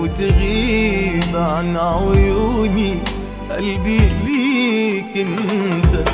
ولو تغيب عن عيوني قلبي ليك انت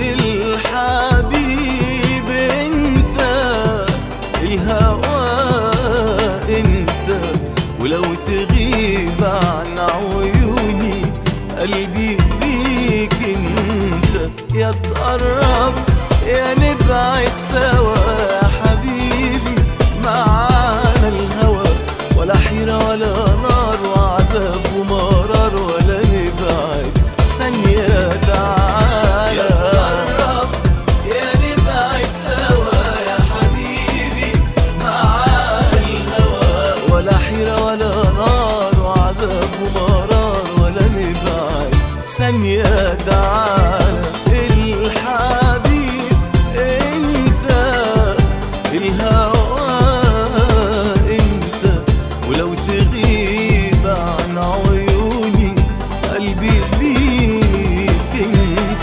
الحبيب انت الهوى انت ولو تغيب عن عيوني قلبي ليك انت يا تقرب يا نبعد سوا يا حبيبي معانا الهوى ولا حيرة ولا نار وعذاب ومرار ولا نبعد ثانية تعالى يا تقرب يا نبعد سوا يا حبيبي معانا الهوى ولا حيرة ولا نار وعذاب ومرار ولا نبعد ثانية تعالى الحبيب انت الهوى انت ولو تغيب عن عيوني قلبي ليك انت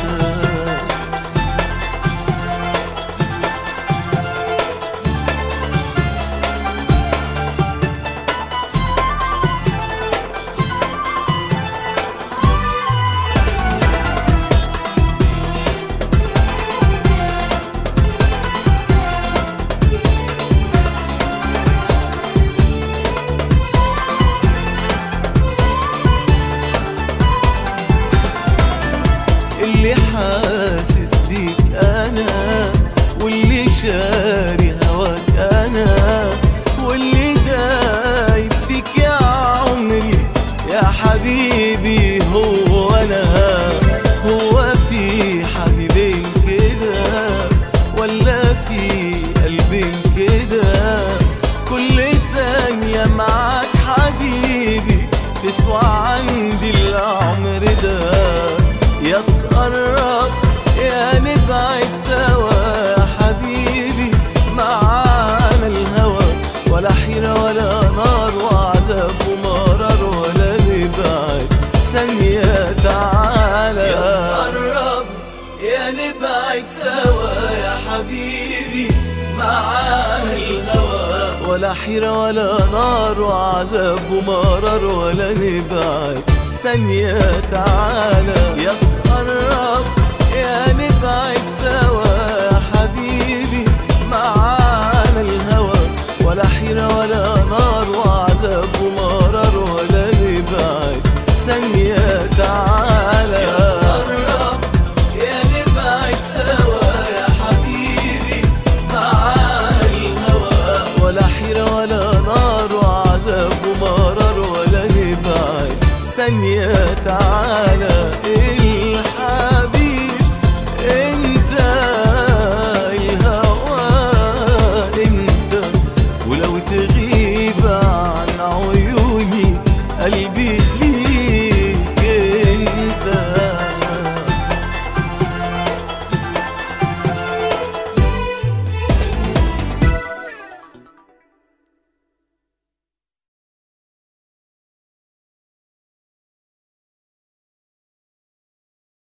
اللي حاسس بيك انا واللي شاري هواك انا واللي دايب فيك يا عمري يا حبيبي هو انا هو في حبيبين كده ولا في قلبين كده كل ثانية معاك حبيبي تسوى عندي العمر ده يا تقرب يا نبعد سوا يا حبيبي معانا الهوى ولا حيرة ولا نار وعذاب ومرار ولا نبعد ثانية تعالى يا تقرب يا نبعد سوا يا حبيبي معانا الهوى ولا حيرة ولا نار وعذاب ومرار ولا نبعد ثانية تعالى يا تقرب يا نبعد